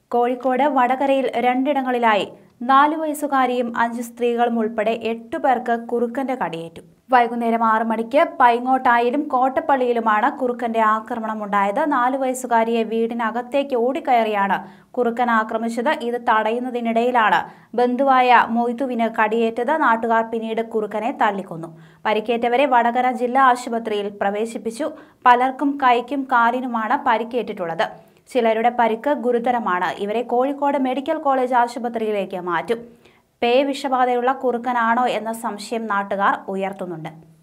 കോഴിക്കോട് വടകരയിൽ രണ്ടിടങ്ങളിലായി നാലു വയസ്സുകാരിയും അഞ്ച് സ്ത്രീകളും ഉൾപ്പെടെ എട്ടു പേർക്ക് കുറുക്കന്റെ കടിയേറ്റു വൈകുന്നേരം ആറു മണിക്ക് പൈങ്ങോട്ടായാലും കോട്ടപ്പള്ളിയിലുമാണ് കുറുക്കന്റെ ആക്രമണമുണ്ടായത് നാലു വയസ്സുകാരിയെ വീടിനകത്തേക്ക് ഓടിക്കയറിയാണ് കുറുക്കൻ ആക്രമിച്ചത് ഇത് തടയുന്നതിനിടയിലാണ് ബന്ധുവായ മൊയ്തുവിന് കടിയേറ്റത് നാട്ടുകാർ പിന്നീട് കുറുക്കനെ തല്ലിക്കൊന്നു പരിക്കേറ്റവരെ വടകര ജില്ലാ ആശുപത്രിയിൽ പ്രവേശിപ്പിച്ചു പലർക്കും കൈക്കും കാലിനുമാണ് പരിക്കേറ്റിട്ടുള്ളത് ചിലരുടെ പരിക്ക് ഗുരുതരമാണ് ഇവരെ കോഴിക്കോട് മെഡിക്കൽ കോളേജ് ആശുപത്രിയിലേക്ക് മാറ്റും പേ വിഷബാധയുള്ള കുറുക്കനാണോ എന്ന സംശയം നാട്ടുകാർ ഉയർത്തുന്നുണ്ട്